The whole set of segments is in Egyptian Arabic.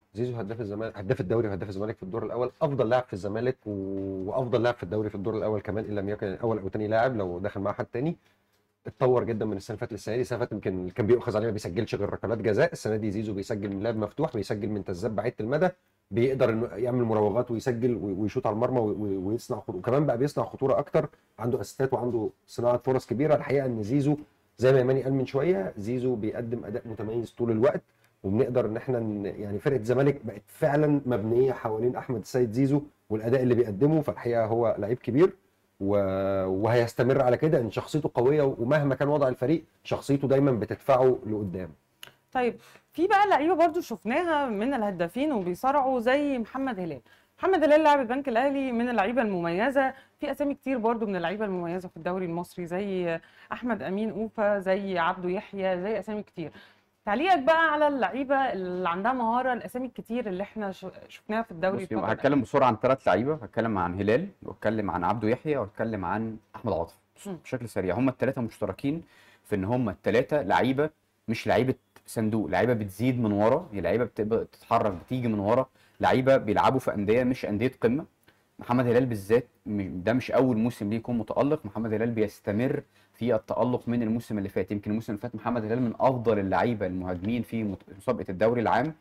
زيزو هداف الزمالك هداف الدوري وهداف الزمالك في الدور الاول افضل لاعب في الزمالك و... وافضل لاعب في الدوري في الدور الاول كمان ان لم يكن الاول او ثاني لاعب لو دخل مع حد تاني اتطور جدا من السنه اللي فاتت للسنه دي السنه اللي فاتت يمكن كان بيؤخذ عليه ما بيسجلش غير ركلات جزاء السنه دي زيزو بيسجل من لعب مفتوح بيسجل من تسديدات بعيده المدى بيقدر انه يعمل مراوغات ويسجل و- ويشوط على المرمى و- و- ويصنع خطوره وكمان بقى بيصنع خطوره اكتر عنده اسيستات وعنده صناعه فرص كبيره الحقيقه ان زيزو زي ما يماني قال من شويه زيزو بيقدم اداء متميز طول الوقت وبنقدر ان احنا ن- يعني فرقه الزمالك بقت فعلا مبنيه حوالين احمد السيد زيزو والاداء اللي بيقدمه فالحقيقه هو لعيب كبير و- وهيستمر على كده ان شخصيته قويه ومهما كان وضع الفريق شخصيته دايما بتدفعه لقدام طيب في بقى لعيبه برضو شفناها من الهدافين وبيصارعوا زي محمد هلال محمد هلال لاعب البنك الاهلي من اللعيبه المميزه في اسامي كتير برضو من اللعيبه المميزه في الدوري المصري زي احمد امين اوفا زي عبده يحيى زي اسامي كتير تعليقك بقى على اللعيبه اللي عندها مهاره الاسامي الكتير اللي احنا ش- شفناها في الدوري بصي الفترة الأخيرة. هتكلم بسرعه عن ثلاث لعيبه هتكلم عن هلال واتكلم عن عبده يحيى واتكلم عن احمد عاطف مم. بشكل سريع هم الثلاثه مشتركين في ان هم الثلاثه لعيبه مش لعيبه صندوق لعيبه بتزيد من ورا هي لعيبه بتبقى تتحرك بتيجي من ورا لعيبه بيلعبوا في انديه مش انديه قمه محمد هلال بالذات م- ده مش اول موسم ليه يكون متالق محمد هلال بيستمر في التالق من الموسم اللي فات يمكن الموسم اللي فات محمد هلال من افضل اللعيبه المهاجمين في مت- مسابقه الدوري العام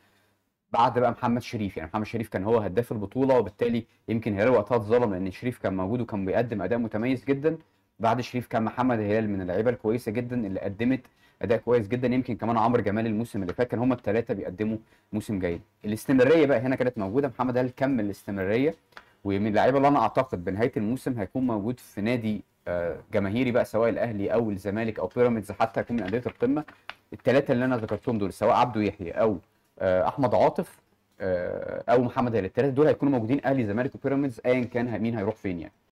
بعد بقى محمد شريف يعني محمد شريف كان هو هداف البطوله وبالتالي يمكن هلال وقتها اتظلم لان شريف كان موجود وكان بيقدم اداء متميز جدا بعد شريف كان محمد هلال من اللعيبه الكويسه جدا اللي قدمت اداء كويس جدا يمكن كمان عمرو جمال الموسم اللي فات كان هما الثلاثه بيقدموا موسم جيد الاستمراريه بقى هنا كانت موجوده محمد هلال كمل الاستمراريه ومن اللعيبه اللي انا اعتقد بنهايه الموسم هيكون موجود في نادي آه، جماهيري بقى سواء الاهلي او الزمالك او بيراميدز حتى هيكون من انديه القمه الثلاثه اللي انا ذكرتهم دول سواء عبده يحيى او آه، احمد عاطف آه، او محمد هلال الثلاثه دول هيكونوا موجودين اهلي زمالك وبيراميدز ايا كان مين هيروح فين يعني